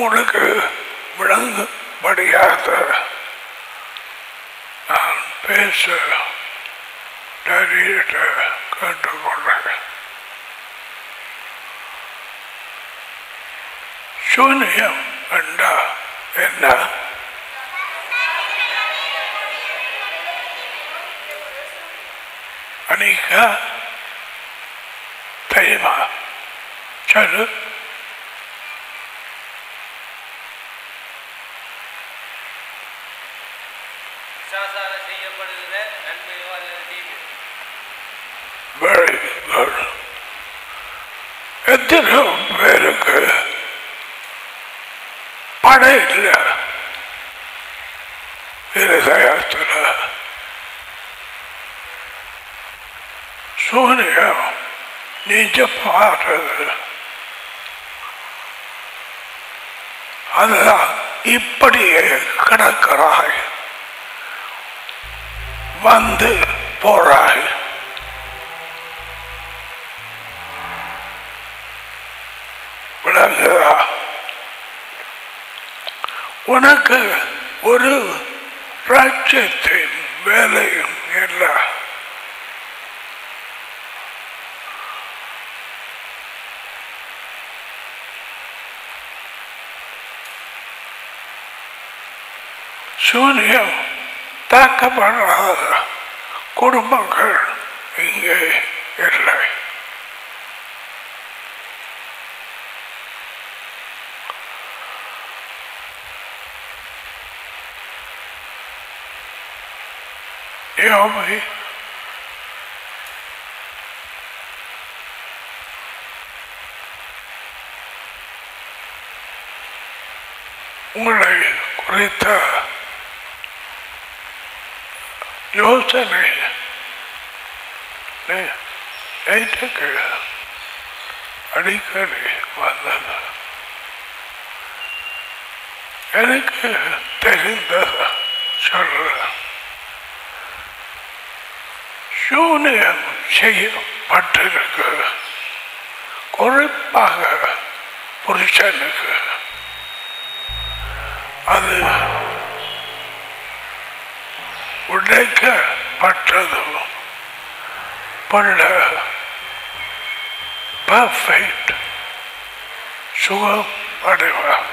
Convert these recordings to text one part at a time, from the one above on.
உங்களுக்கு விளங்கும்படியாக நான் பேச டைரியிட்ட கேட்டுக்கொண்டேன் சூனியம் என்றா என்ன அனிகா தெரியுமா சொல்லு பிசாசால செய்யப்படுகிற நன்மையோ அல்லது தீமையோ வெரி குட் எத்தனை பேருக்கு படம் இல்லை இருதயத்தில் சூனியம் நீச்ச பாடுறது அதுதான் இப்படியே கிடக்கிறாய் வந்து போறாய் விளங்குதா உனக்கு ஒரு ராஜ்யத்தின் வேலையும் இல்லை சூனியம் தாக்கப்படாத குடும்பங்கள் இங்கே இல்லை யோபை உங்களை குறித்த யோசனை நே- நேற்றுக்கு அடிக்கடி வந்தது எனக்கு தெரிந்தது சொல்றேன் சூனியம் செய்யப்பட்டிருக்கு குறிப்பாக புருஷனுக்கு அது உடைக்கப்பட்டதும் பள்ள பர்ஃபெக்ட் சுகம் அடைவான்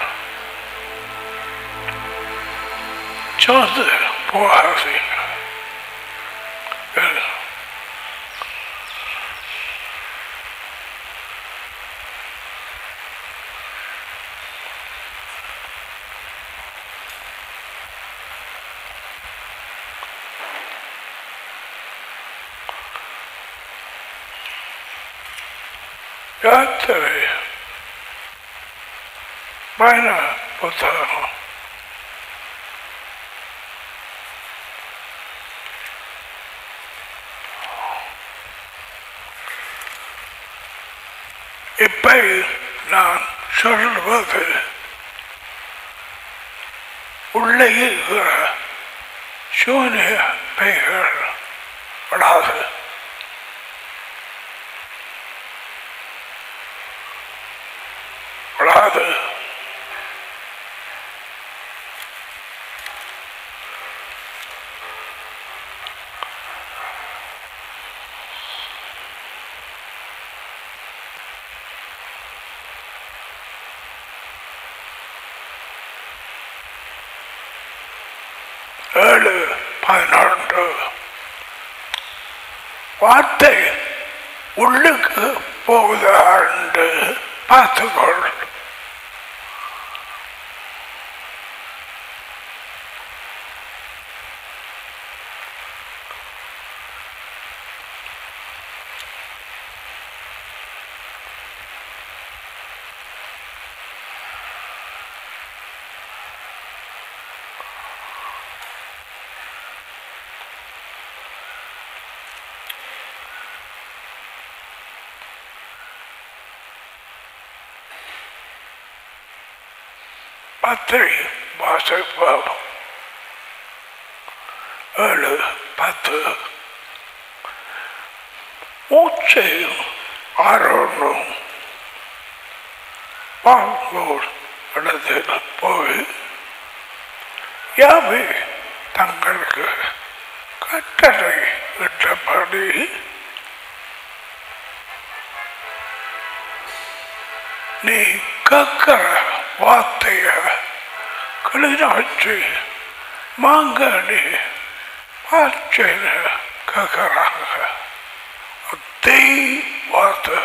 சோர்ந்து போகாதீங்க யாத்திரை பயண புத்தகம் இப்ப நான் சொல்வது உள்ளே இருக்கிற சூனிய பெய்கள் படாது படாது ஏழு பதினொன்று வார்த்தை உள்ளுக்கு போகுதாண்டு பார்த்துக்கொள் பத்தை வாசிப்போம் ஏழு பத்து மூச்சையும் ஆரோனும் பாங்கோர் இடத்தில் போய் யாவை தங்களுக்கு கட்டளை இட்டபடி நீ கக்கிற வார்த்தைய கிளிநாச்சி மாங்காடி பாச்சையில் கக்கறாங்க அதே வார்த்தை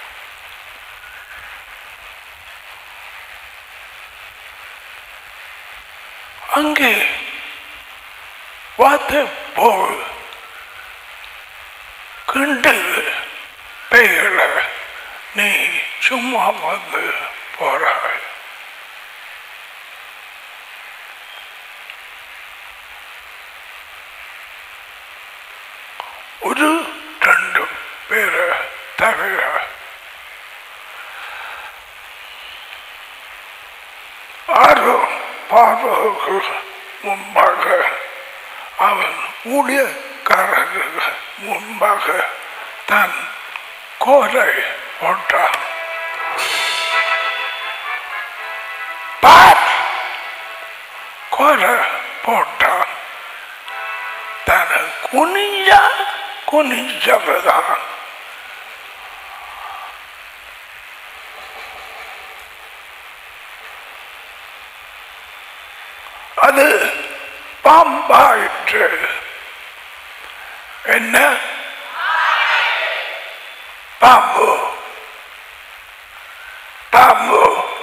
அங்கே வார்த்தை போல் கிண்டு பெயர நீ சும்மா வந்து போறாய் ஒரு ரெண்டு பேரை தவிர ஆறு பார்வைக்கு முன்பாக அவன் ஊழியக்காரருக்கு முன்பாக தன் கோலை போட்டான் பார் கோலை போட்டான் தன் குனிஞ்சா குனிஞ்சவதான் அது பாம்பாயிற்று என்ன பாம்பு பாம்பு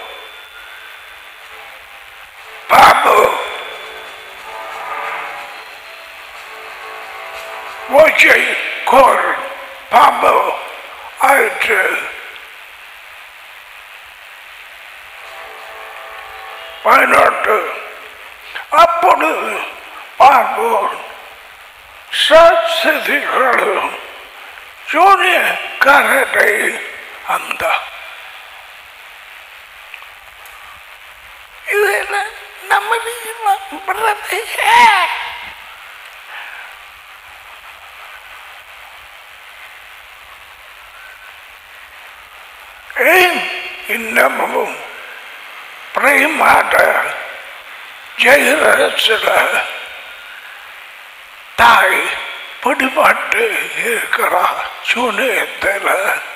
பாம்பு ஓச்சை கோர் பாம்பு ஆயிற்று பதினெட்டு அப்பொழுது பார்ப்போம் சதிகளும் ஜூனிய கரடை அந்த இது என்ன நம்ம நம்புறது ஏன் இன்னமும் பிரேமாட ஜெயரசில தாய் பிடிபாட்டு இருக்கிறா சூனியத்தில்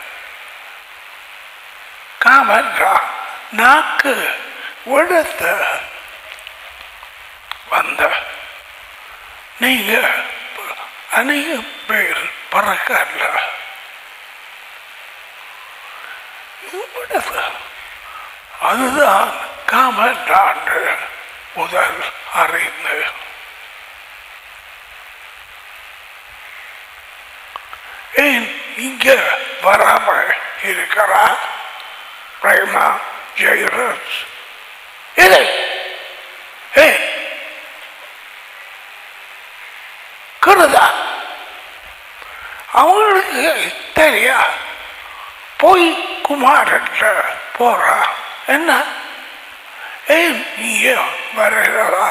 காமன்றா நாக்கு விழுத்த வந்த நீங்க அநேக பேர் பறக்கல விடுது அதுதான் காமன்றாண்டு முதல் அறிந்து ஏன் இங்க வராம இருக்கிறா பிரேமா ஜெயராஜ் இது ஏன் குருதா அவங்களுக்கு தெரியா போய் குமாரன்ல போறா என்ன ஏன் இங்கே வருகிறதா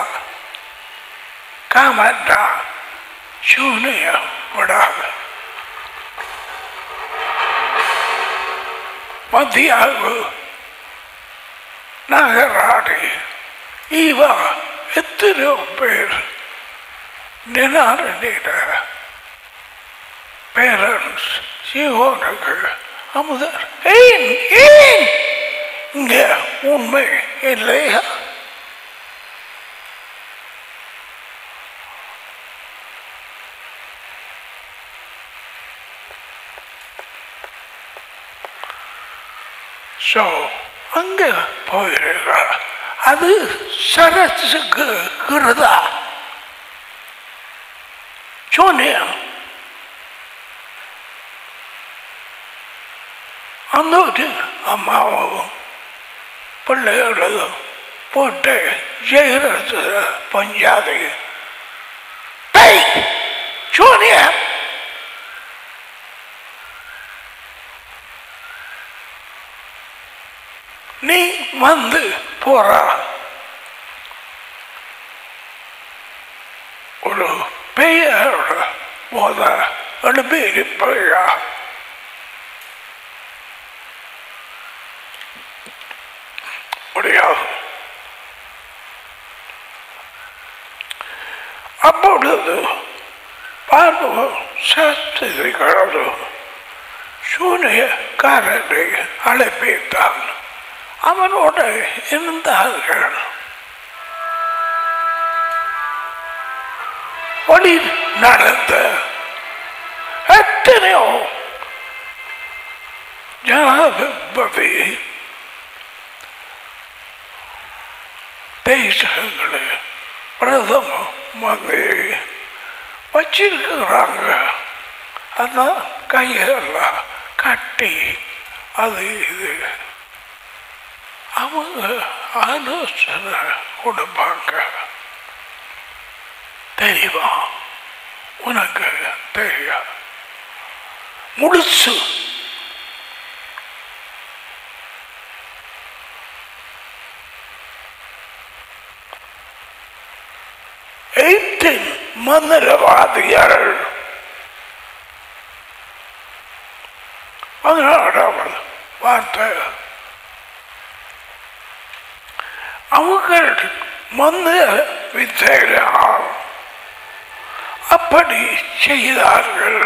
காமண்டா சூனியம் விடாது மத்தியாகு நகராடி இவா எத்தனையோ பேர் நினாரணிட பேரண்ட்ஸ் சிவோனுக்கு அமுதர் ஏன் ஏன் இங்க உண்மை இல்லையா ஸோ அங்க போயிருக்கா அது சரஸுக்கு இருக்கிறதா சோனியம் அந்த ஒரு அம்மாவும் பிள்ளைகளும் போட்டு ஜெயரசு பஞ்சாதி சோனியம் நீ வந்து போறா ஒரு பெயரோட போத எழுப்பி இருப்பையா முடியாது அப்பொழுது பார்வோம் சாஸ்திரிகளோடு சூனியக்காரனை அழைப்பித்தான் அவனோடு இருந்தார்கள் வழி நடந்த எத்தனையோ ஜனாதிபதி தேசங்களை பிரதம மந்திரி வச்சிருக்கிறாங்க அதான் கையெல்லாம் கட்டி அது இது அவங்க ஆலோசனை கொடுப்பாங்க தெரியுமா உனக்கு தெரியும் முழுசு எயிட்டீன் மந்திரவாதிகள் பதினாறாவது வார்த்தை அவர்கள் மந்திர வித்தைகளால் அப்படி செய்தார்கள்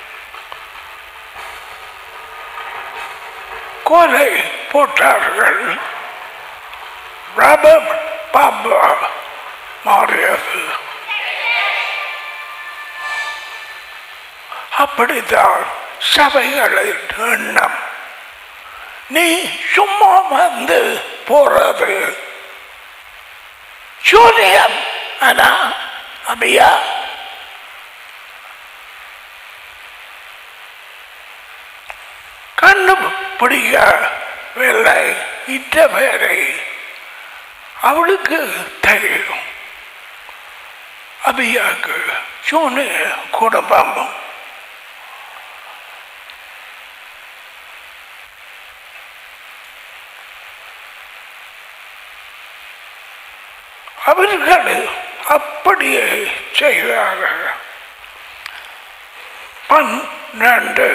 கொலை போட்டார்கள் ரபம் பாம்பா மாறியது அப்படித்தான் சபைகளின் எண்ணம் நீ சும்மா வந்து போறது சூரியன் ஆனா அபியா கண்ணு பிடிக்கவில்லை இட்ட பேரை அவளுக்கு தெரியும் அபியாக்கு சூனிய குடும்பம் அவர்கள் அப்படியே செய்தார்கள் பன்னெண்டு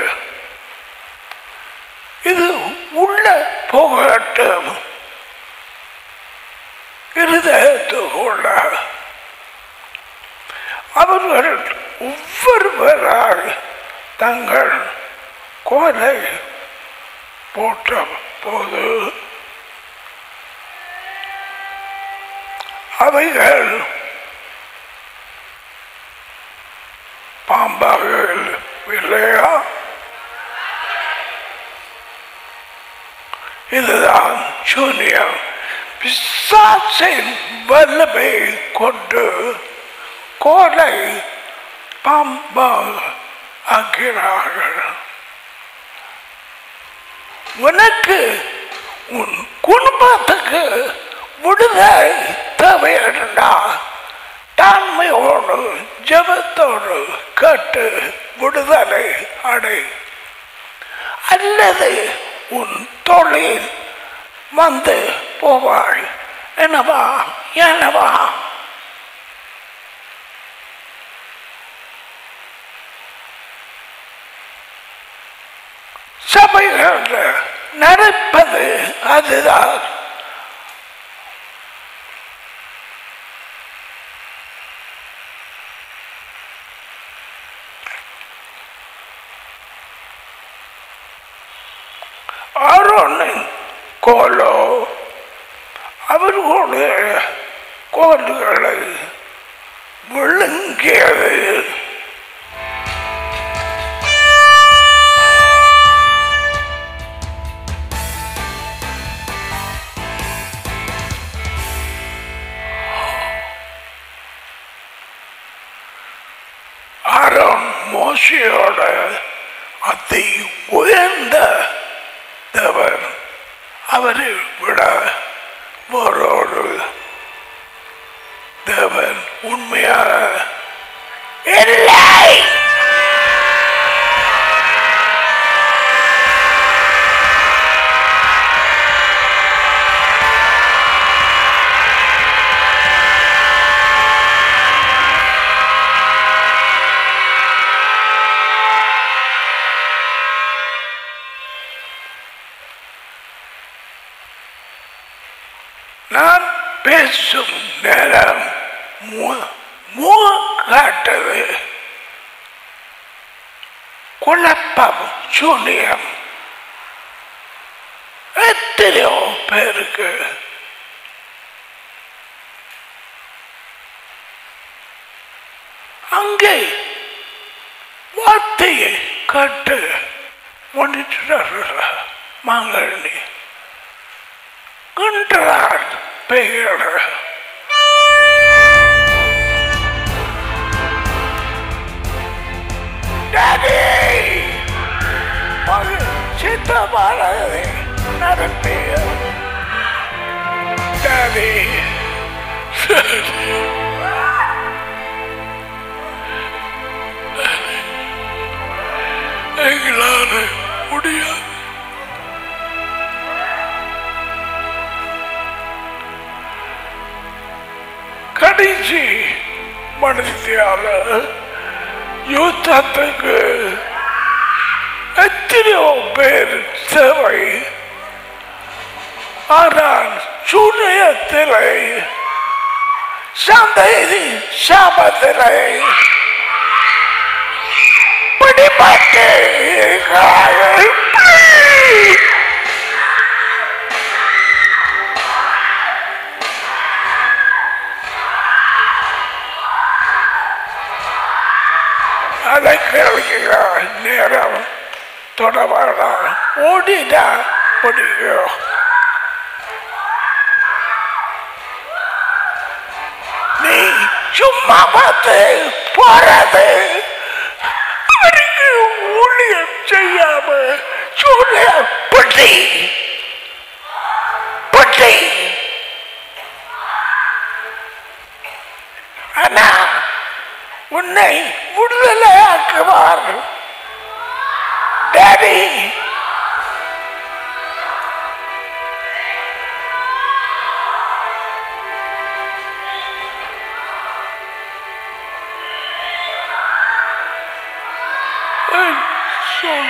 இது உள்ள போகட்டும் இருதயத்துக்குள்ள அவர்கள் ஒவ்வொருவராக தங்கள் கோலை போட்ட போது அவைகள் பாம்பாக இல்லையா இதுதான் சூன்யம் பிசாசின் வல்லமை கொண்டு கோலை பாம்பாக ஆக்கிறார்கள் உனக்கு உன் குடும்பத்துக்கு விடுதலை தேவையா தாண்மையோடு ஜபத்தோடு கேட்டு விடுதலை அடை அல்லது உன் தொழில் வந்து போவாள் என்னவா என்னவா சபைகள் நடப்பது அதுதான் ஆரோனின் கோலோ அவர்களுடைய கோல்களை விழுங்கியது ஆரோன் மோசியோட அதி உயர்ந்த தேவர் அவரை விட வேறொரு தேவன் உண்மையாக இல்லை நான் பேசும் நேரம் மு- முக காட்டுது குழப்பம் சூனியம் எத்தனையோ பேருக்கு அங்கே வார்த்தையை கட்டு முடிச்சுட்டார் மாங்கழி கண்டார் பெயர் டாடி மகன் சித்தமானதை நடத்திய டாடி எங்களால முடியாது கடைசி மனுஷியால யுத்தத்துக்கு எத்தனையோ பேர் தேவை ஆனால் சூரியத்திலே சந்தைதி சாபத்திலே பிடிபட்டு இருக்கிறார்கள். அதை கேட்கிற நேரம் தொடர்பாக ஓடினா பிடிக்கும் நீ சும்மா பார்த்து போறது அவருக்கு ஊழியம் செய்யாம சூரிய பட்டி பட்டி ஆனா உன்னை விடுதலையாக்குவார் டேடி So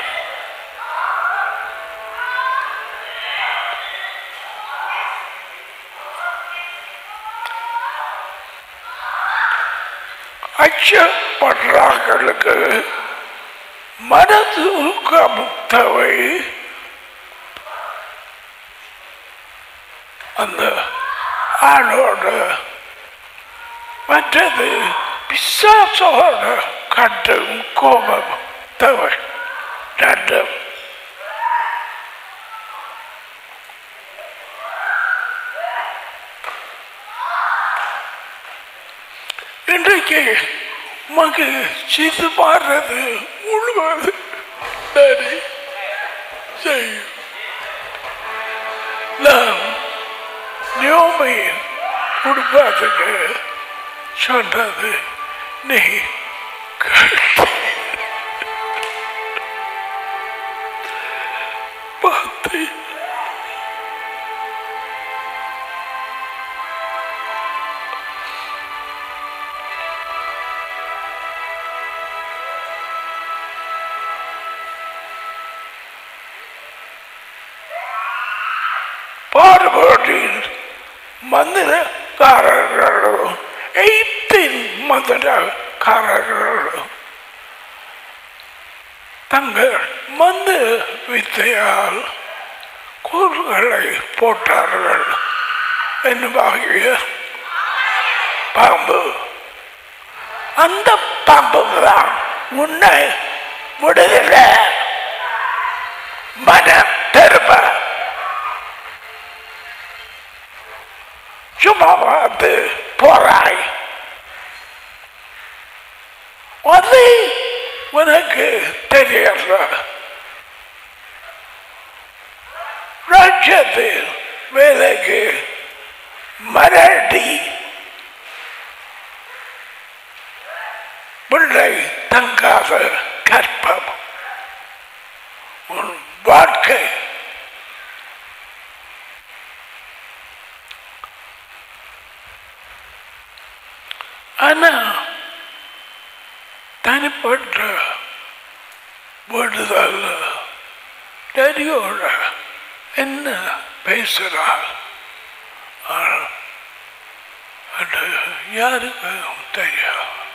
அச்சப்படுறாங்களுக்கு மனது முத்தவை அந்த ஆளோட மற்றது பிசாசோட கட்டும் கோபம் தவை ரெண்டும் இன்றைக்கு மகு சிது மாறுறது முழுவது சரி செய்யும் நாம் நியோமையின் குடும்பத்துக்கு சொன்னது நீ கேட்டு பார்த்து பாடுபாட்டில் மந்திரக்காரர்களும் எய்த்தின் மந்திரக்காரர்களும் தங்கள் மந்து வித்தையால் கூறுகளை போட்டார்கள் என்னவாகிய பாம்பு அந்த பாம்பு தான் உன்னை விடுதலை மனம் திரும்ப சும்மா பார்த்து போறாய் அது உனக்கு தெரியல ராஜ்யத்தில் வேலைக்கு மராட்டி பிள்ளை தங்காத கற்பம் உன் வாழ்க்கை ஆனா தனிப்பட்ட விடுதல் டடியோட என்ன பேசுகிறார் அது யாருக்கு தெரியும்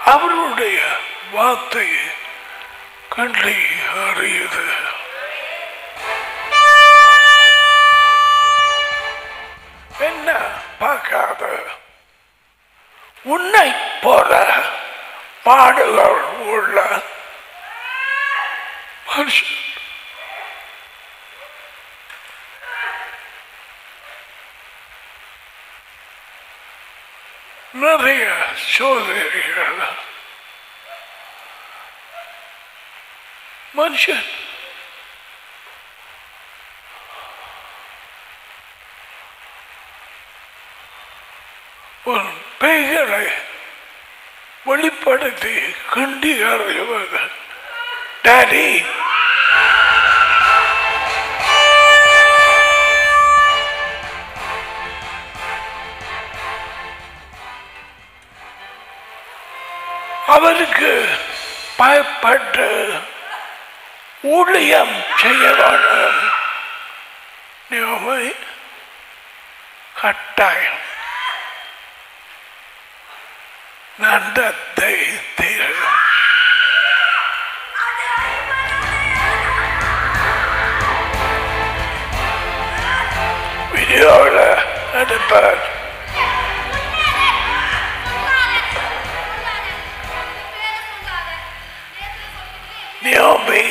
அவருடைய வார்த்தை கண்ணை அறியுது என்ன பார்க்காத உன்னை போல பாடுகள் உள்ள மனுஷன் நிறைய சோதனைகள் மனுஷன் உன் பெய்களை வெளிப்படுத்தி கிண்டி அறிவது டாடி அவருக்கு பயப்பட்டு ஊழியம் செய்ய வேண்டும் நியமை கட்டாயம் நண்டத்தை தீரும் வீடியோவில் எடுப்பார் நியோமி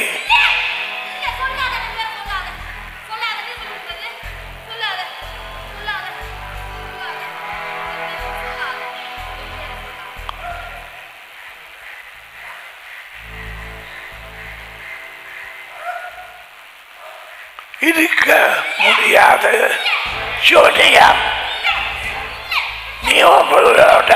இருக்க முடியாது சோனியம் நியோமியோட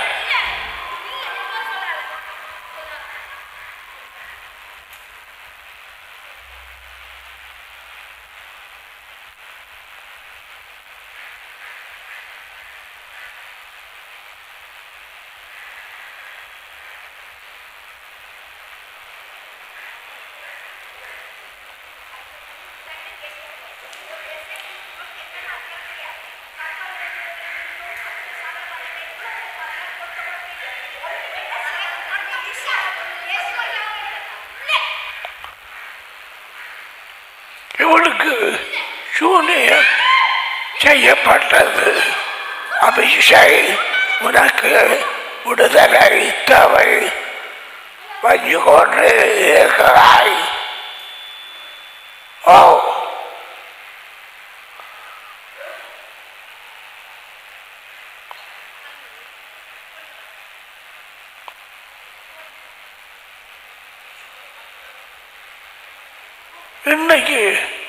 இவளுக்கு சூனியம் செய்யப்பட்டது அபிஷேக் உனக்கு விடுதலை தேவை வந்து கொண்டு இருக்கிறாய் ஓ இன்னைக்கு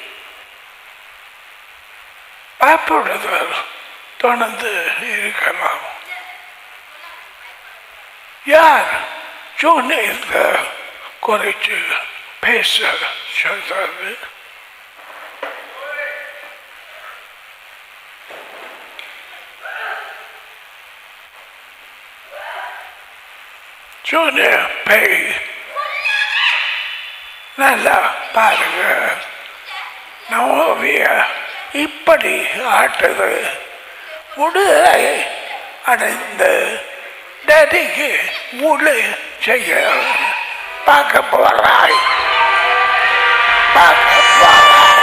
பயப்படுதல் தொடர்ந்து இருக்கலாம் யார் சூழ்நிலை குறைச்சு பேச சொல்றது சூழ்நிலை பேய் நல்லா பாருங்க நவோவிய இப்படி ஆட்டுது விடுதலை அடைந்து டேடிக்கு முழு செய்ய பார்க்க போறாய் பார்க்க போறாய்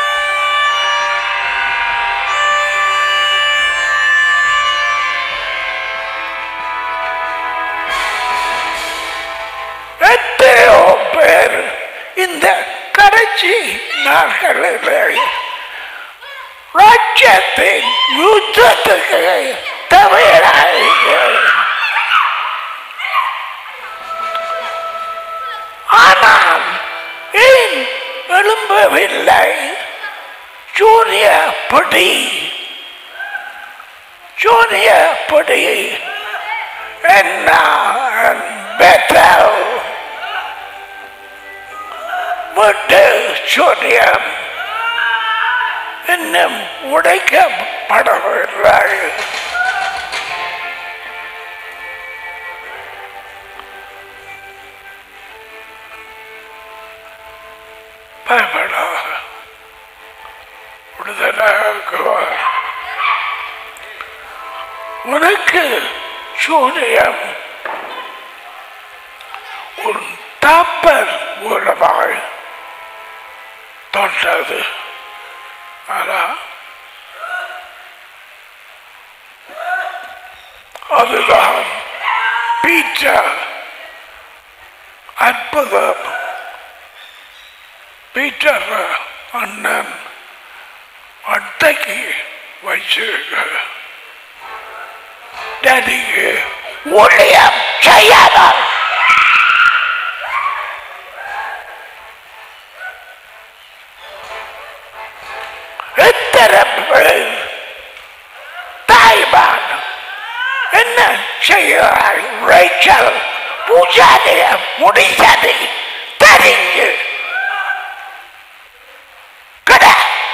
எத்தனையோ பேர் இந்த கடைசி நாட்களில் ராஜ்யத்தின் யுத்தத்துக்கு தவிரார்கள் ஆனால் ஏன் எழும்பவில்லை சூரிய பொடி சூரிய பொடி என்ன பெற்றல் விட்டு சூரியம் இன்னும் உடைக்கப்படவில்லை பயப்படாத விடுதலாக்குவார் உனக்கு சூரியம் உன் தாப்பர் மூலமாக தோன்றது ஆனால் அதுதான் பீட்டர் அற்புதம் பீட்டர் அண்ணன் அட்டைக்கு வச்சிருக்க டேடிக்கு ஊழியம் செய்யாதார் எத்தனை பேர் தாய்மான் என்ன செய்கிறாய் ரேச்சல் பூஜாரிய முடிசதி தெரிஞ்சு கட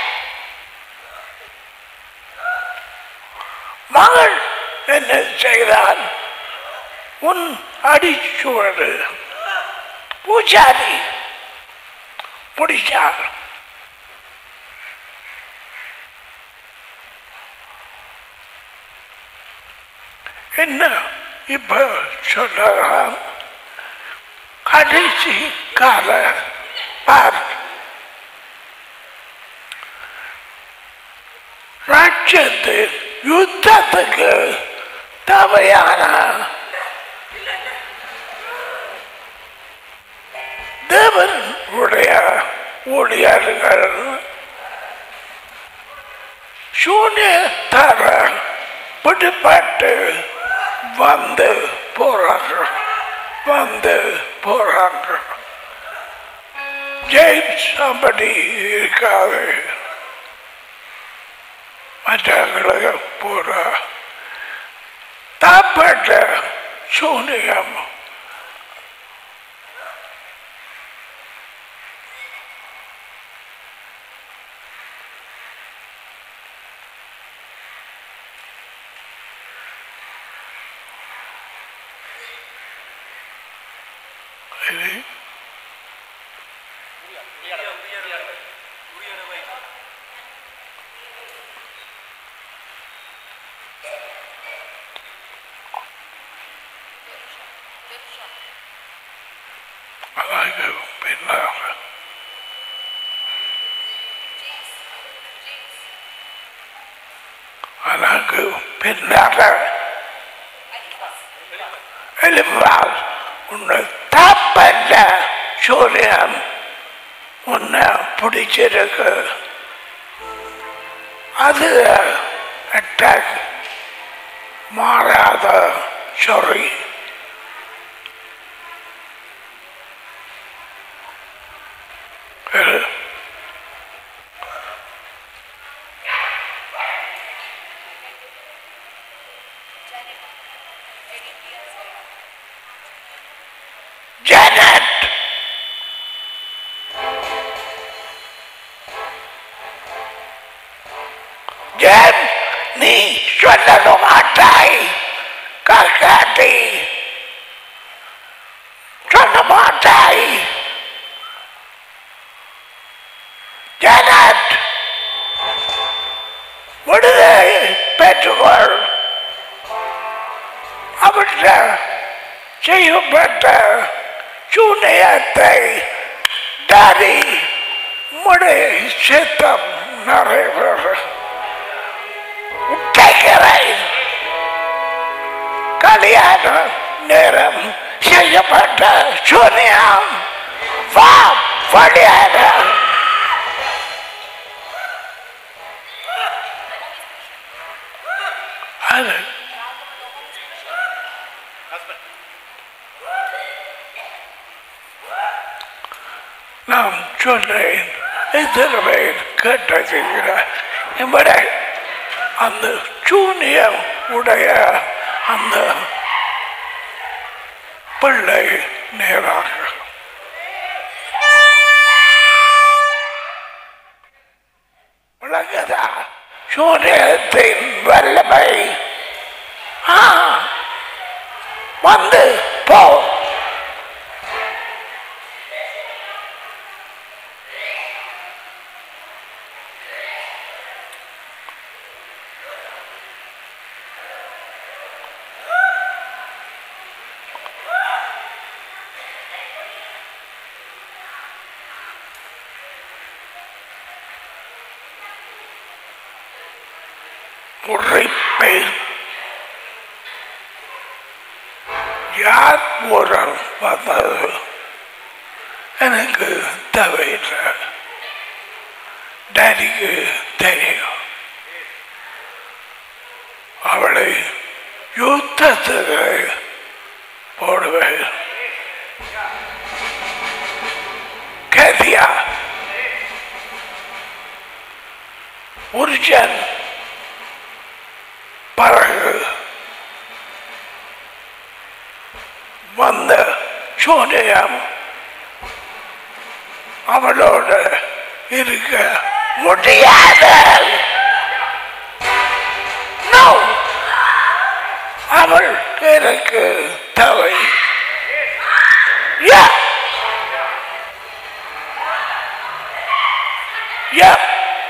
மகள் என்ன செய்கிறான் உன் அடிச்சுவடு பூஜாரி முடிச்சார் என்ன இப்ப சொல்லலாம் கடைசி கால பார் ராட்சத்தின் யுத்தத்துக்கு தேவையான தேவனுடைய ஊழியர்கள் சூனியத்தார பிடிப்பட்டு வந்து போறாங்க வந்து போறாங்க ஜேம்ஸ் அப்படி இருக்காது மற்றவங்களுக்கு போற தாப்பட்ட சூனியம் இது அழகு பின்னாக அழகு பின்னாக எழுப்பால் உன்னை தாப்பல்ல சூரியன் உன்னை பிடிச்சிருக்கு அது அட்டாக் மாறாத சொறி எழு Janet! Jen, நீ சொல்லது மாட்டாய் காக்காட்டி சொல்ல மாட்டாய் ஜனத் விடுதலை பெற்றுக்கொள் அவற்ற செய்யப்பட்ட சூனியத்தை தாரி முடை சித்தம் நிறைவேற உட்டைக்கிறேன் கல்யாண நேரம் செய்யப்பட்ட சூனியம் வா வழியாக அது நாம் சொன்னேன் எத்தனை பேர் கேட்டிருக்கிறார் என்பதை அந்த சூனியம் உடைய அந்த பிள்ளை நேராக விளங்குதா சூனியத்தின் வல்லமை ஆ, வந்து போ உரைப்பை யார் மூலம் வந்தது எனக்கு தேவையில்லை டேடிக்கு தெரியும் அவளை யுத்தத்துக்கு போடுவேன் கதியா புருஷன் பிறகு வந்த சூனியம் அவளோட இருக்க முடியாது No! அவள் எனக்கு தேவை Yeah! Yeah!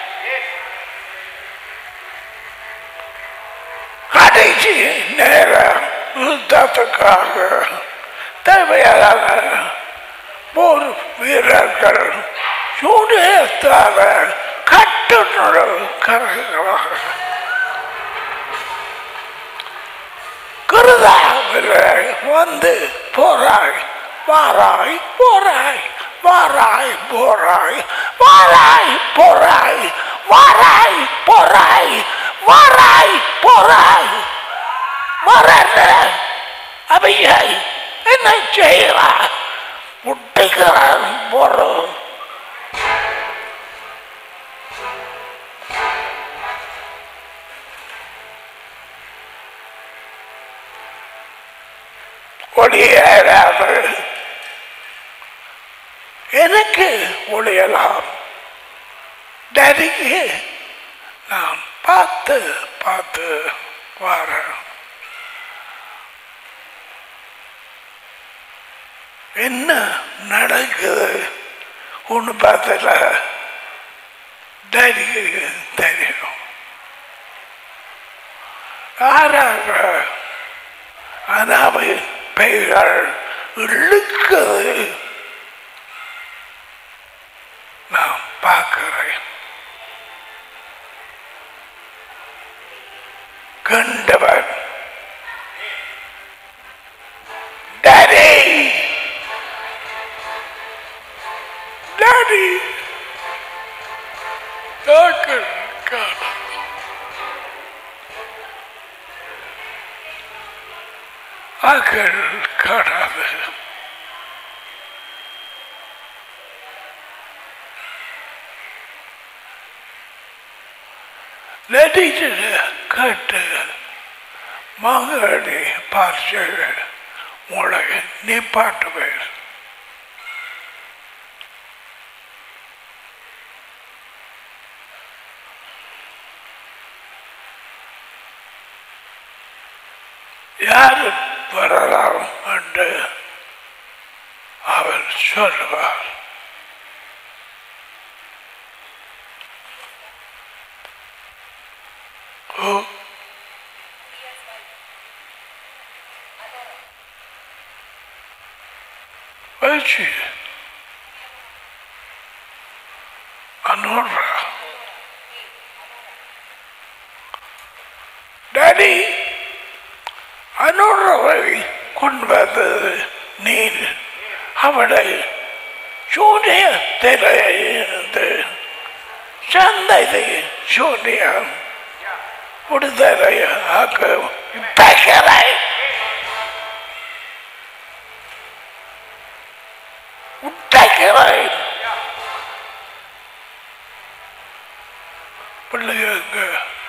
கடைசி நேரம் யுத்தத்துக்காக தேவையான போர் வீரர்கள் சூனியத்தால கட்டுணர்வு கருகிறார்கள் குருதாவில் வந்து போராய் வாராய் போராய் வாராய் போராய் வாராய் போராய் வாராய் போராய் வாராய் போராய் வரல அவையை என்ன செய்கிறார் முட்டைகிறான் போறோம் ஒளியேறாமல் எனக்கு ஒளியலாம் டேடிக்கு நான் பார்த்து பார்த்து வரேன் என்ன நடக்குது ஒன்று பார்த்தல டேடிக்கு தெரியும் யாராக அனாவை பெயர்கள் இழுக்குது நான் பார்க்கிறேன் கண்டவன் டாடி டாடி டாக்டர் காணும் ஆக்கள் காணாது நடிச்சத கேட்டு மகனை பார்த்து உங்களை நிப்பாட்டுவேன் யார் வரலாம் என்று அவர் சொல்லுவார் ஓ வச்சு அனோரா டாடி அனுறவை கொண்டு வந்தது நீர் அவளை சூரிய திரையிருந்து சந்தை சூரியம் விடுதலை ஆக்க பெயரை உட்டைக்கிறேன் பிள்ளைங்க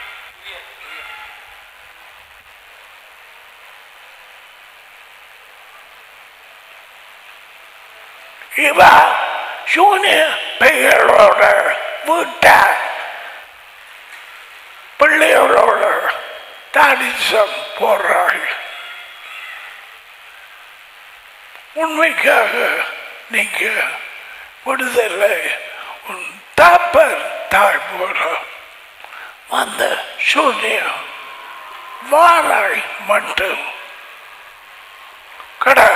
இவ சூனிய பெயரோட வீட்ட பிள்ளைகளோட தாடிசம் போடுறாள் உண்மைக்காக நீங்க விடுதலை உன் தாப்பர் தாய் போல வந்த சூன்யம் வாராய் மட்டும் கடை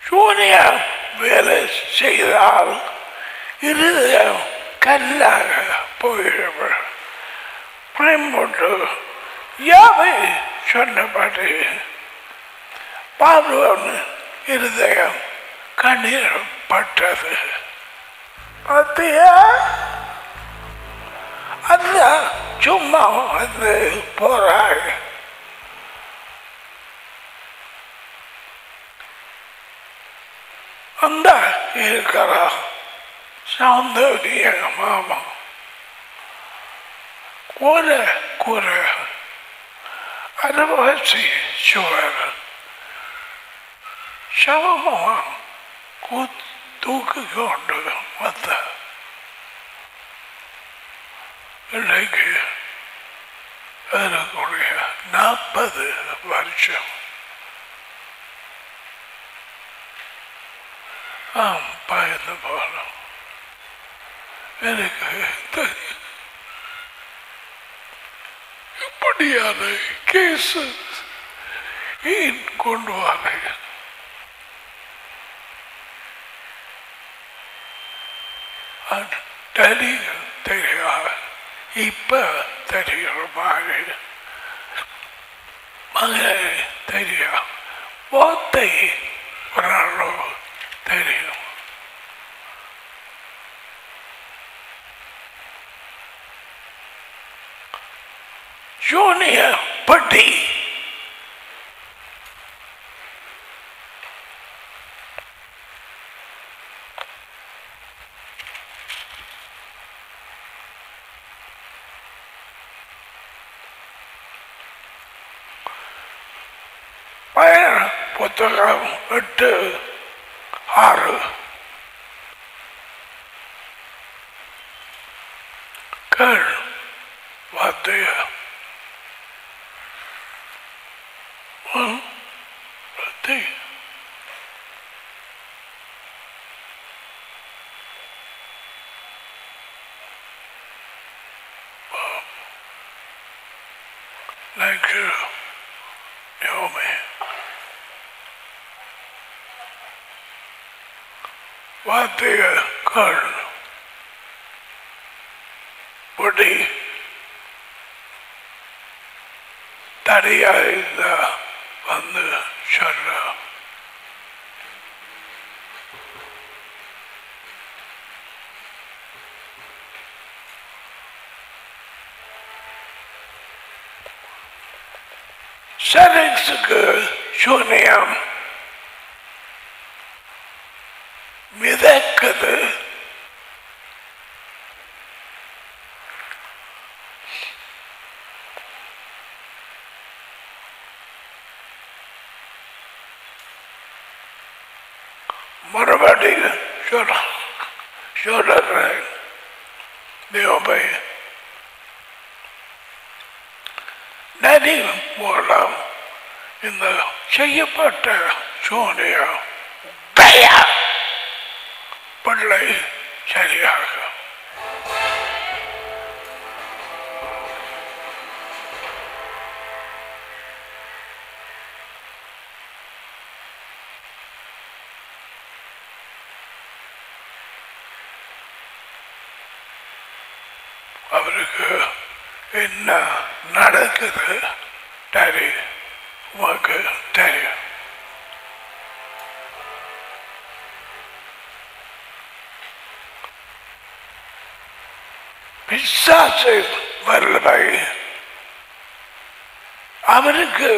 சூனிய வேலை செய்தால் இருதயம் கல்லாக போயிடும் பயன்பட்டு யாவை சொன்னபடி பார்வன் இருதயம் கண்ணீர் பட்டது பார்த்தியா அந்த சும்மா வந்து போறாங்க அந்த இருக்கிற சௌந்தரிய மாமா கூரை கூரை அறுவாசி சுவர் சவமாக கூ தூக்கி கொண்டு வந்த இன்றைக்கு ஏறக்குறைய நாற்பது வருஷம் ஆம் பயந்து போனோம் எனக்கு தெரியும் இப்படியான கேஸ் ஏன் கொண்டு வரேன் தெரியும் தெரியாது இப்ப தெரிகிற மாதிரி மகனே தெரியும் வார்த்தை ஒரு தெரியும் ஜூனியர் பட்டி பயண புத்தகம் எட்டு ஆறு கேள் வார்த்தைய வார்த்தை Thank you, Naomi. வார்த்தைய கால் பொடி தடையா இருந்தா வந்து சொல்ல செலக்ஸுக்கு சூனியம் மிதக்குது மறுபடியும் சொல்ல சொல்லுறேன் தேவபை நதி மூலம் இந்த செய்யப்பட்ட சூனியம் தயா பிள்ளை சரியாக அவருக்கு என்ன நடக்குது டரி உனக்கு தெரியும் பிசாசு வல்லமை அவனுக்கு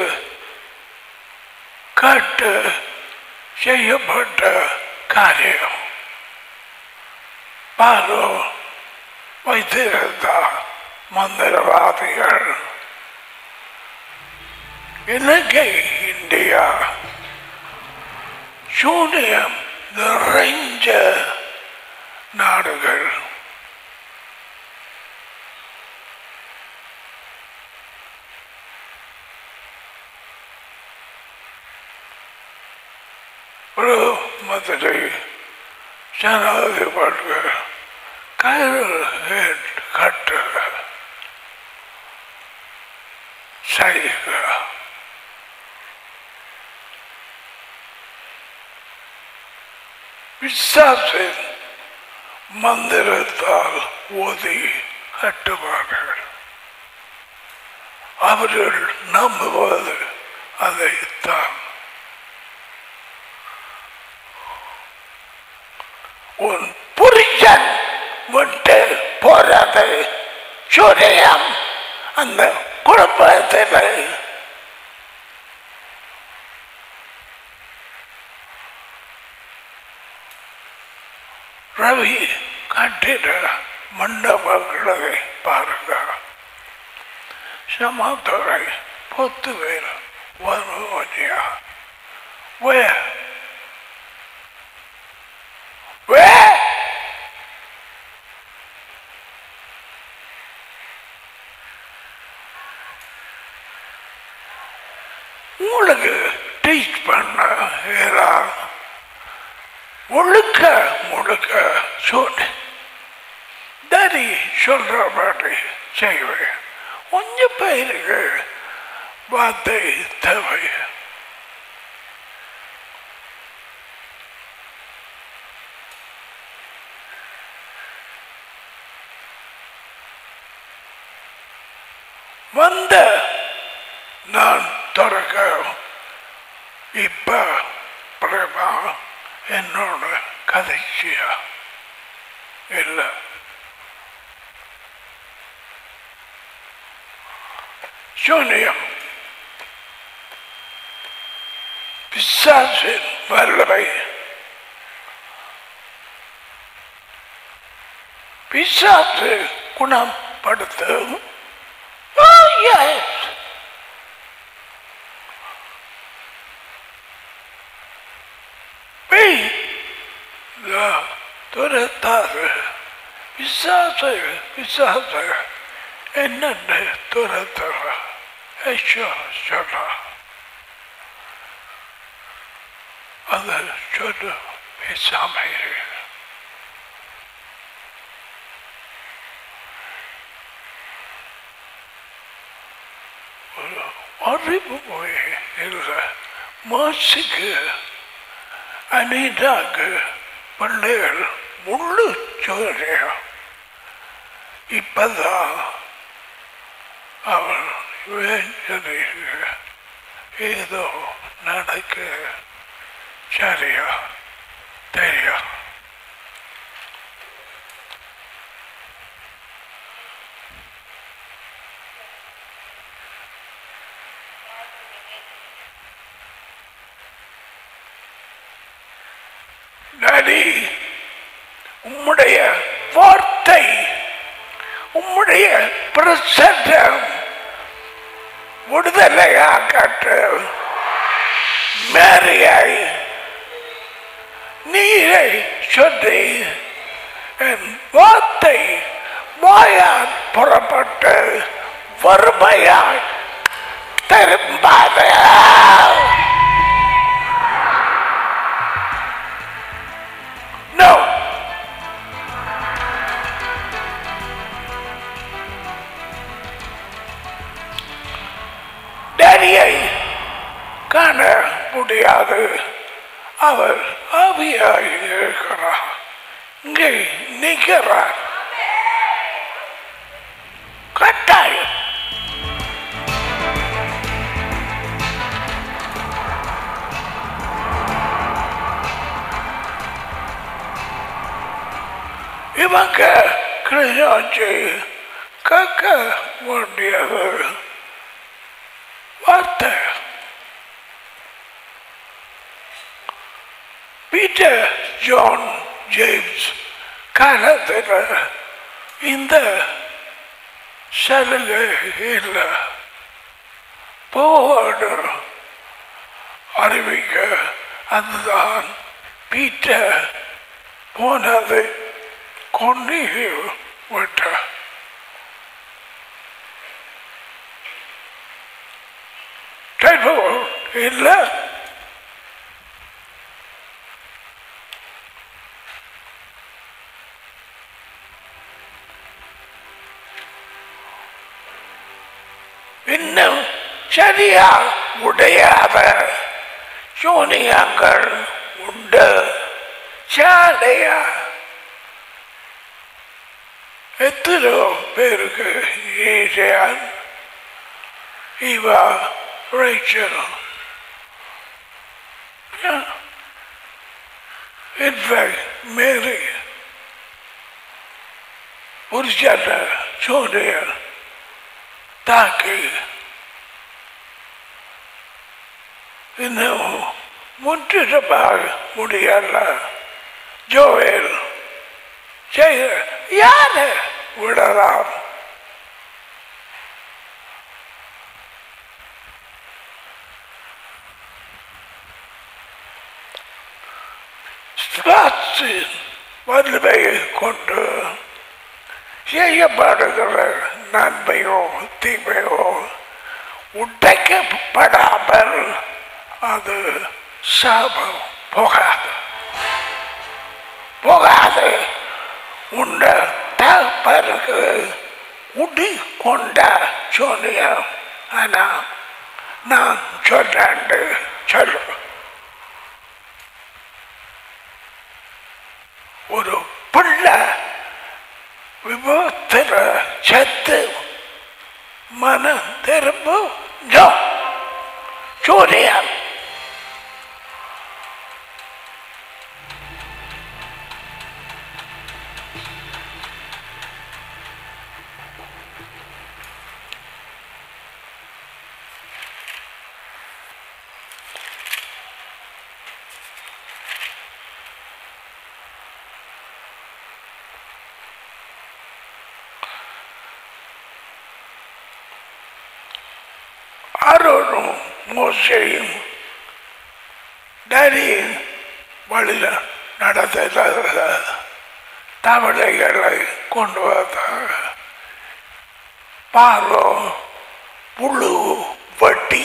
கட்டு செய்யப்பட்ட காரியம் பாரோ வைத்திருந்த மந்திரவாதிகள் இலங்கை இந்தியா சூனியம் நிறைஞ்ச நாடுகள் ஒரு மதுரை ஜனாதிபதிகள் கயிறு கட்டு செய்க விசாசின் மந்திரத்தால் ஓதி கட்டுவார்கள் அவர்கள் நம்புவது அதைத்தான் உன் புருஷன் விட்டு போறது சூரியம் அந்த குழப்பத்தில் ரவி கட்டிட மண்டபங்களை பாருங்க சமாத்துறை பொத்துவேல் வருவனியா வே வே உங்களுக்கு டீச் பண்ண ஏதாவது முழுக்க முழுக்க சொல் தரி சொல்ற மாதிரி செய்வேன் கொஞ்சம் பேருக்கு வார்த்தை தேவை வந்த நான் திறக்க இப்ப பிரேமா என்னோட கதைச்சியா இல்லை சூனியம் பிசாசின் வல்லமை பிசாசு குணப்படுத்தும் Oh, yes. Be the துரத்தாறு பிசாசு பிசாசு என்னென்ன துரத்துற ஐயோ சொல்ல அதை சொல்லு பேசாம இரு ஒரு அறிவு போய் இல்லை மாசுக்கு அனிதாக பிள்ளைகள் முள்ளு சோரியா இப்பதான் அவன் வேஞ்சது ஏதோ நடக்க சரியா தெரியும் நடி உம்முடைய வார்த்தை உம்முடைய பிரசன்னம் விடுதலையாக்கட்டு மேரியாய் நீரை சொல்லி என் வார்த்தை வாயால் புறப்பட்டு வறுமையாய் திரும்பாத No. டேடியை காண முடியாது அவர் ஆவியாய் இருக்கிறார் இங்கே நிற்கிறார் கட்டாயம் இவங்க கிருஷ்ணாச்சி கேட்க வேண்டியது வார்த்தை பீட்டர் ஜான் ஜேம்ஸ் காலத்தில் இந்த சலுகை இல்லை போவாடு அறிவிக்க அதுதான் பீட்டர் போனது கொண்டு விட்ட இல்லை இன்னும் சரியா உடையாத சூனியங்கள் உண்டு ஜாலியா எத்தனையோ பேருக்கு ஈஸியான் இவா ரேச்சல் இன்ஃபேக்ட் மேரி புருஷன சோனிய தாக்கி இன்னும் முற்றிடமாக முடியல ஜோவேல் செய்ய யாரு விடலாம் ஸ்வாசின் வலிமையை கொண்டு செய்யப்படுகிற நன்மையோ தீமையோ உடைக்கப்படாமல் அது சாபம் போகாது போகாது உண்ட தகப்பருக்கு உடி கொண்ட சொன்னிய ஆனா நான் சொல்றேன் சொல்லு ஒரு பிள்ளை விபத்துல செத்து மனம் திரும்பும் ஜோ சூரியன் ஆரோனும் மோசையும் டேடியின் வழியில் நடத்த தவளைகளை கொண்டு வந்தாங்க பார்வோ புழு வட்டி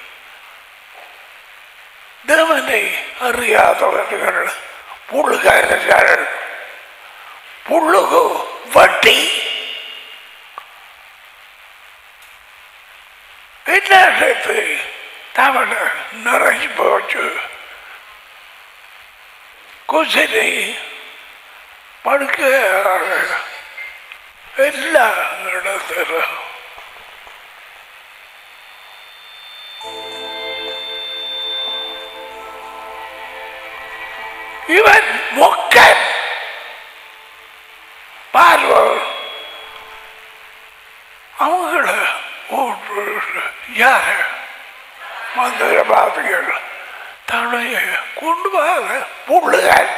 தேவனை அறியாதவர்கள் புழுகர்கள் புழுகு வட்டி என்னது தவளை நிறைஞ்சு போச்சு குசினி படுக்க எல்லா இடத்திலும் இவன் மொக்கன் பார்வோர் அவங்கள ஒரு யார மந்திரவாதிகள் தன்னைய கொண்டு வர புள்ளுகள்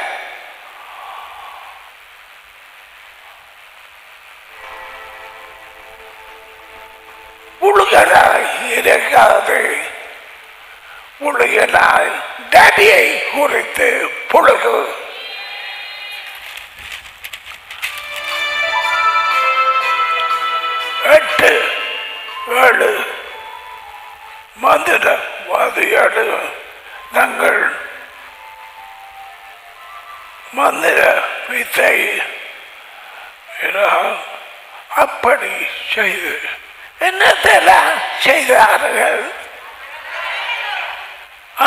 புள்ளுகளாய் இருக்காது புள்ளுகளாய் டேடியை குறித்து புழுகு எட்டு ஏழு மந்திரவாதிகள் தங்கள் மந்திர வித்தை அப்படி செய்து என்னத்தெல்லாம் செய்தார்கள் ஆ?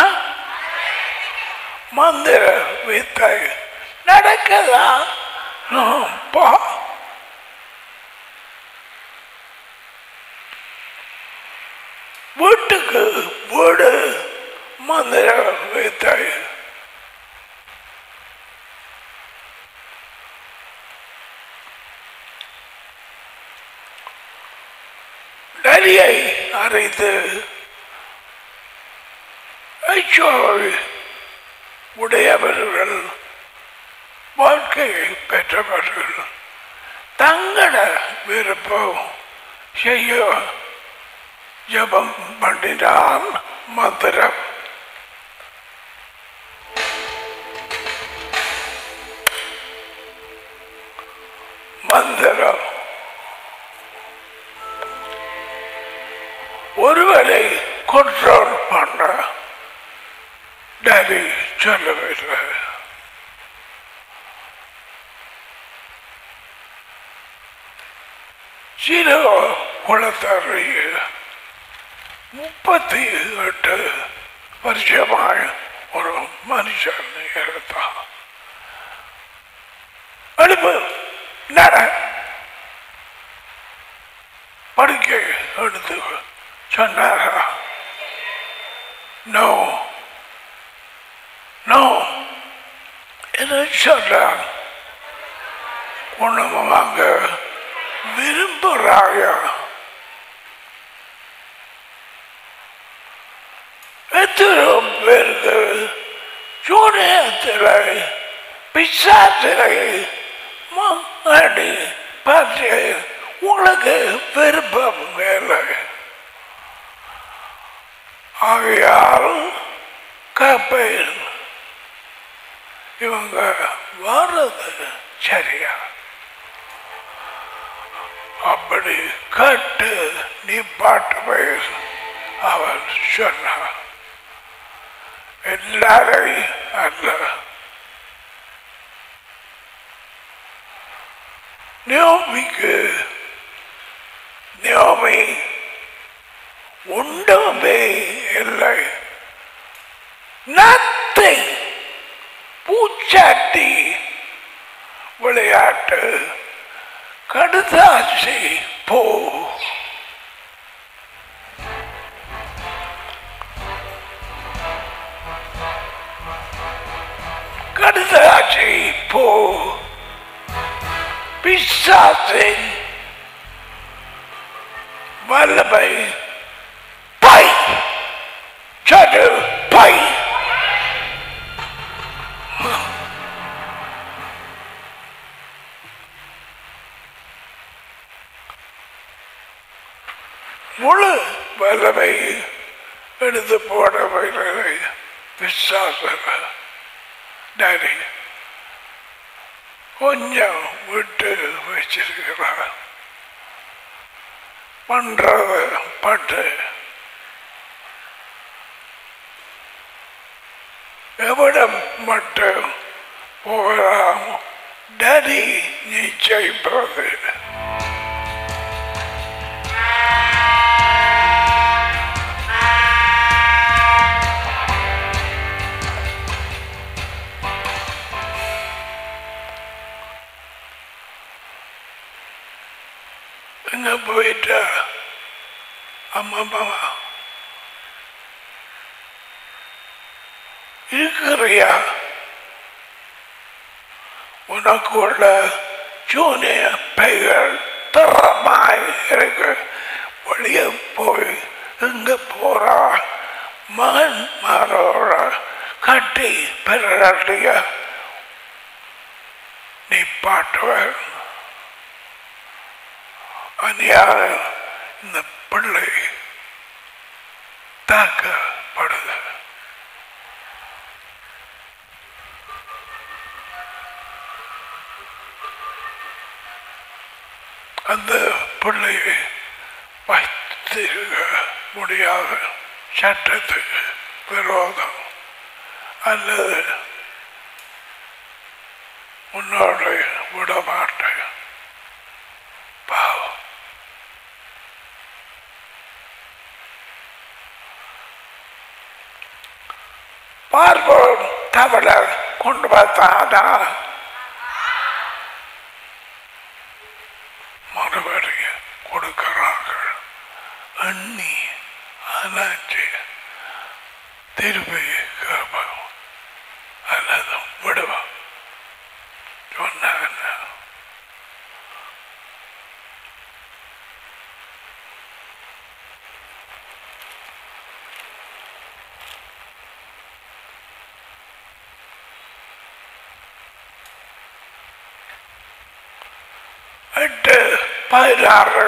மந்திர வித்தை நடக்குதா ஆம், பா வீட்டுக்கு வீடு மந்திர வித்தை நரியை அரைத்து ஐச்சோவை உடையவர்கள் வாழ்க்கையை பெற்றவர்கள் தங்கள விருப்பம் செய்ய ஜபம் பண்ணினான் மந்திரம் மந்திரம் ஒருவரை கண்ட்ரோல் பண்ண டேடி சொல்லவில்லை சீரோ குளத்தறைய முப்பத்தி எட்டு வருஷமாக ஒரு மனுஷன் இருந்தான் எழுப்பு நட படிக்க எடுத்து சொன்னாரா நோ நோ என்ன சொல்றான் குணமாக விரும்புகிறாய எத்தனை பேருக்கு சூனியத்தில் பிசாசிலை மாடி பார்த்து உங்களுக்கு விருப்பம் வேலை ஆகையால் கப்பையில் இவங்க வர்றது சரியா அப்படி கட்டு நீ பாட்டு போய் அவன் சொன்னான் எல்லாரையும் அல்ல நியோமிக்கு நியோமி உண்டுமே இல்லை நத்திங் பூச்சாட்டி விளையாட்டு கடுதாசி போ கடுதாசி போ பிசாசின் வல்லமை பை சடு பை முழு வல்லமை எடுத்து போட வைக்கிறது விசுவாசம் டாடி கொஞ்சம் விட்டு வச்சிருக்கிறார் பண்றத பட்டு எவிடம் மட்டும் போகலாம் டடி நிச்சயிப்பது எங்க போயிட்டா அம்மா அம்மா இருக்கிறியா உனக்கு உள்ள ஜூனிய பெயர் தரமாய் இருக்கு வெளியே போய் எங்க போறா மகன் மாறோட கட்டி பெறாட்டிய நீ பாட்டுவர் அநியாயம் இந்த பிள்ளை தாக்கப்படுது அந்த பிள்ளையை வைத்திருக்க முடியாத சட்டத்துக்கு விரோதம் அல்லது உன்னோட விட மாட்டேன் பாவம் பார்ப்போம் தமிழர் கொண்டு பார்த்தானா மறுபடியும் கொடுக்கிறார்கள் எண்ணி அனாச்சு திருப்பி கேட்போம் அல்லது விடுவோம் சொன்னாங்க எட்டு பதினாறு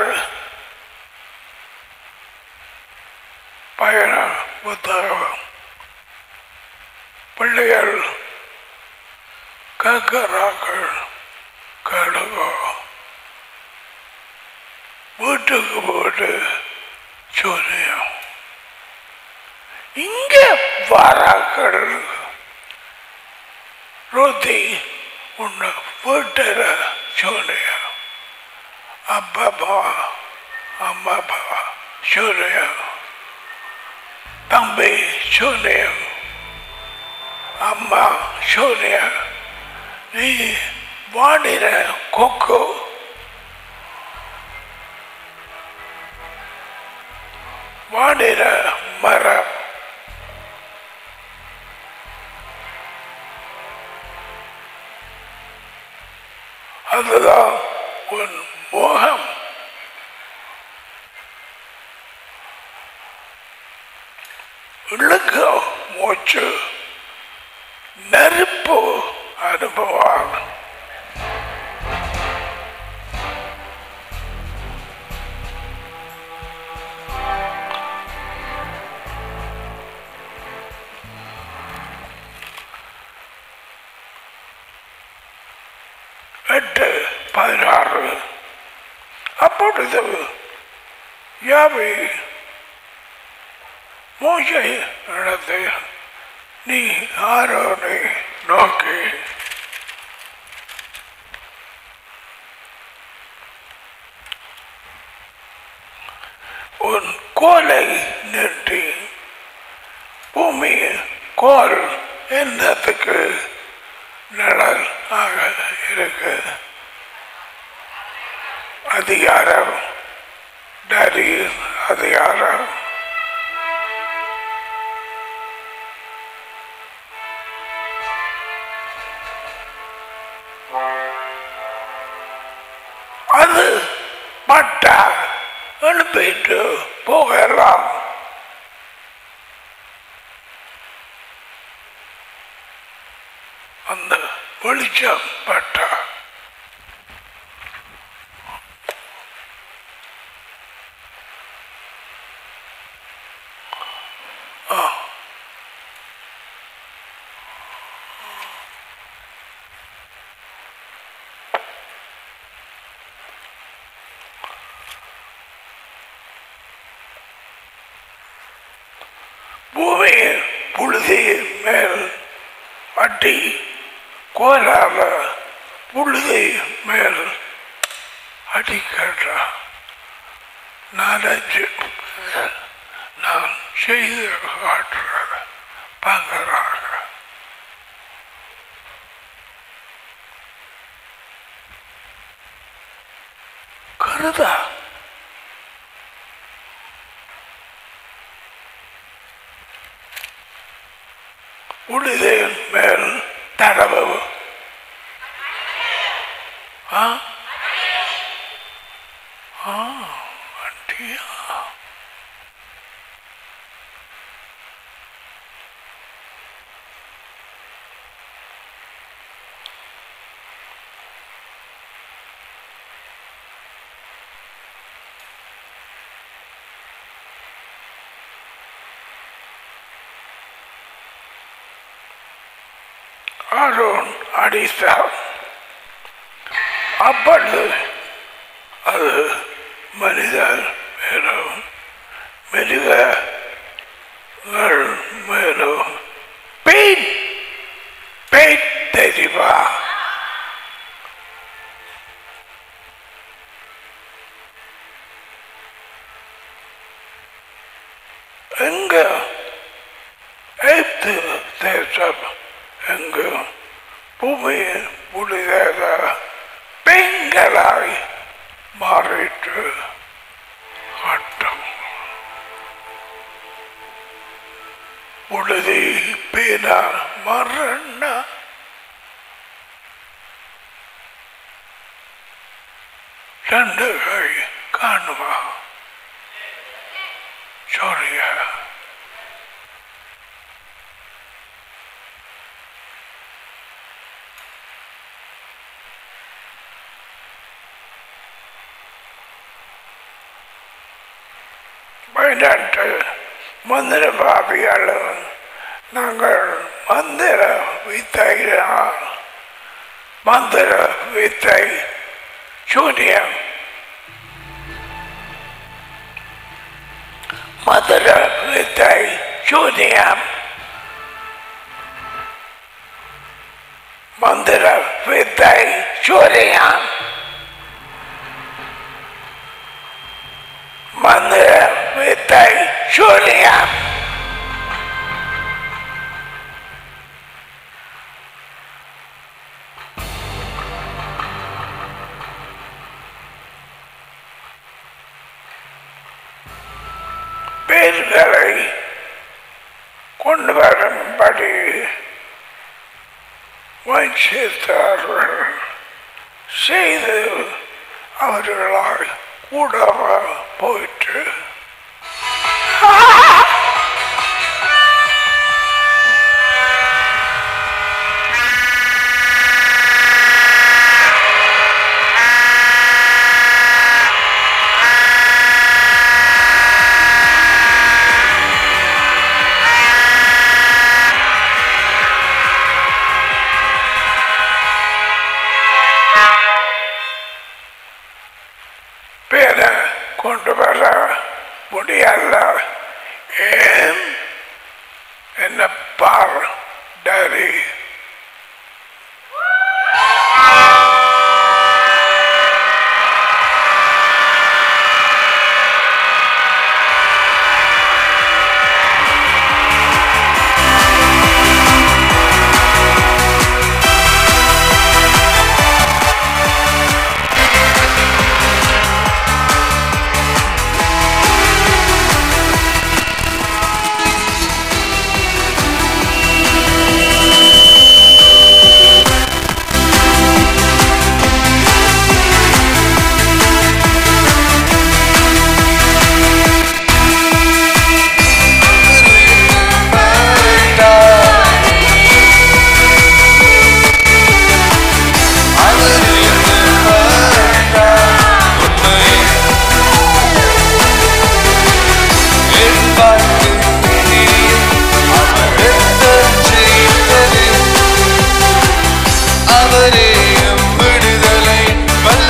பயண புத்தகம் பிள்ளைகள் கேட்கிறார்கள் கேளுகோ வீட்டுக்கு போட்டு சொன்னியம் இங்க வாராக்கள் ருதி உன்னை வீட்டில் சொன்னியம் அப்பா அம்மா அப்பா சொன்னியம் தம்பி சொன்னியம் அம்மா சொன்னியம் நீ வானில கொக்கு வானில மரம் அதுதான் உன் மோகம் இழுக்க மூச்சு நெருப்பு அனுபவம் எட்டு பதினாறு அப்பொழுது யாவை மோசை நடந்து நீ ஆரோனை நோக்கி உன் கோலை நிறுத்தி பூமி கோல் என்னத்துக்கு நிழல் ஆக இருக்கு அதிகாரம் டரி அதிகாரம் அது பட்டா எழுப்பிட்டு போகலாம் அந்த வெளிச்சம் பட்டா பூமியின் புழுதி மேல் அட்டி கோலால புழுதி மேல் அடிக்கின்ற நாலஞ்சு நான் செய்து காட்டுற பார்க்கிறாங்க கருதா உழுதின் மேல் தடவு ஆ ஆ வண்டியா ஆரோன் அடித்தார் அப்பொழுது அது மனிதர் மேலும் மிருகங்கள் மேலும் பெயின் பெயின் தெரியுமா எங்க எய்த்து தேசம் எங்கு பூமியின் புனிதாக பெண்களாய் மாறிட்டு ஆட்டம் புழுதி பீனா மரண ரெண்டுகள் காணுமா சொல்லியா பதினெட்டு மந்திர பாபியாலும் நாங்கள் மந்திர வித்தையினால் மந்திர வித்தை சூனியம் மந்திர வித்தை சூனியம் மந்திர வித்தை சூரியம் மந்திர வித்தை சூரியம் உயிர்களை கொண்டு வரும்படி வஞ்சித்தார்கள் செய்து அவர்களால் கூடாம போயிற்று பேரை கொண்டு வர முடியல ஏன் என்ன பார் டாரி அவரே எம் விடுதலை வல்ல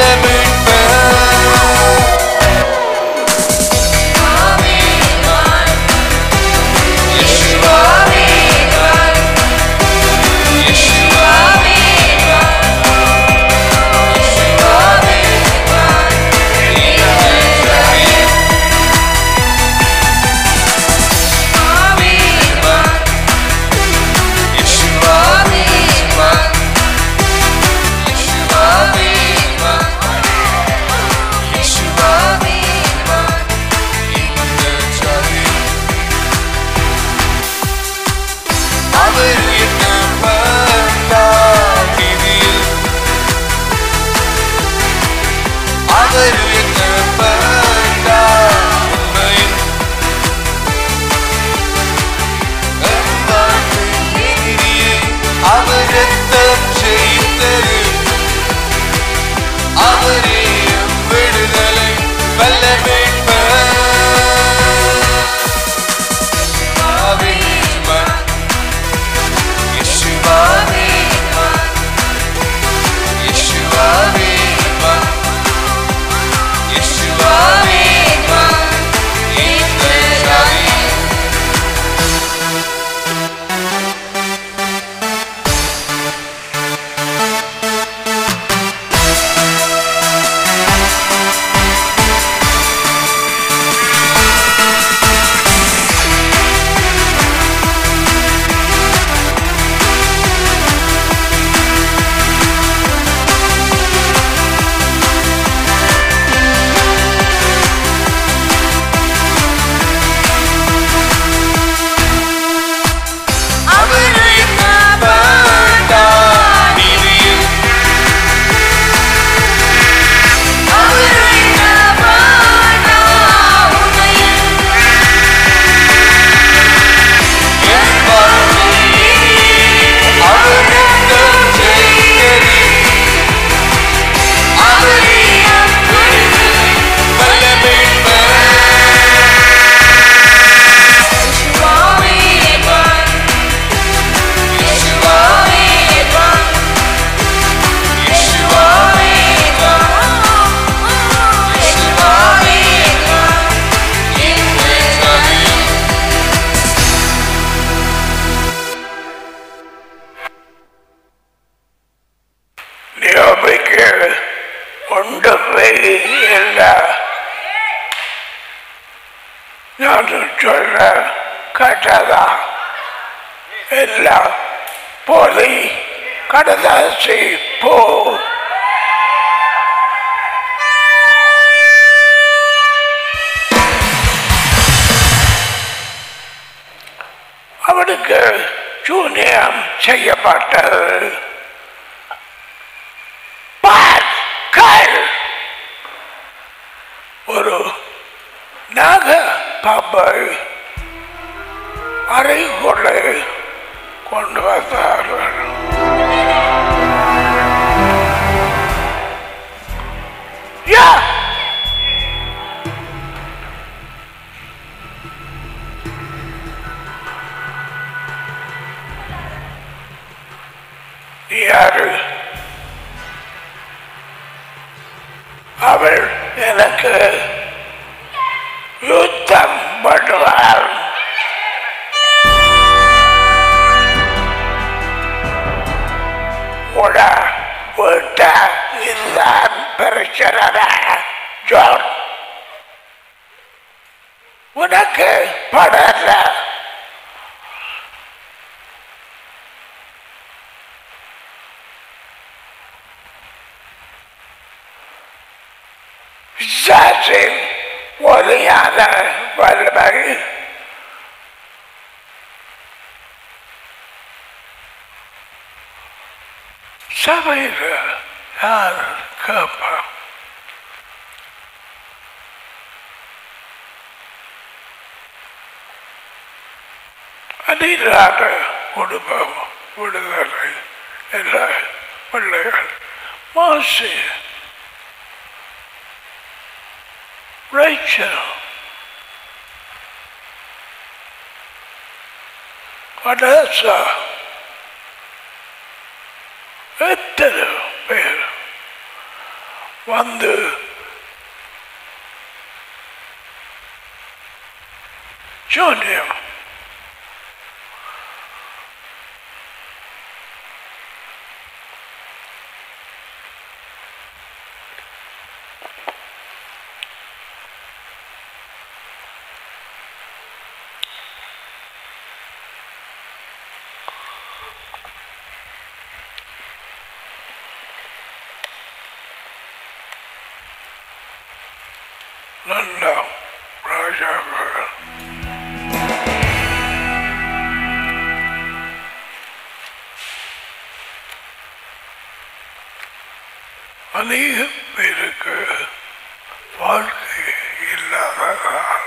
அவர் என்ன பண்ணார் விதியில் அவர் என்ன பண்ணார் உண்மையில் எம்மாட்டின் எதிரியை அவர் ரத்தம் செய்தது அவரே எம் விடுதலை வல்ல மீட்பர் ஆவிமான் Yeshua-Viman Yeshua-Viman Yeshua-Viman Israel அவர் என்ன பண்ணார் நீதியில் அவர் என்ன பண்ணார் உண்மையில் என் வாழ்வில் அவர் ரத்தம் செய்தது அவரே எம் விடுதலை வல்ல மீட்பர் நியமிக்க ஒன்றுமே இல்லை நான் சொல்ல கேட்டதா எல்லாம் போலி கடதாசி போ செய்யப்பட்டது பாற்கள் ஒரு நாக பாம்பை அறைக்குள்ளே கொண்டு வந்தார்கள் யா யாரு அவள் எனக்கு யுத்தம் பண்ணுவாள் உட விட்ட இதுதான் பிரச்சனை ஜான் உனக்கு படல பிசாசின் ஒலியான வல்லமை சபையில் யார் கேட்பான் அநீரான குடும்பம் விடுதலை என்ற பிள்ளைகள் மாசி Rachel. Vanessa. எத்தனை பேர் வந்து ஜோனியம் நல்ல ராஜாக்கள் அநேக பேருக்கு வாழ்க்கை இல்லாததால்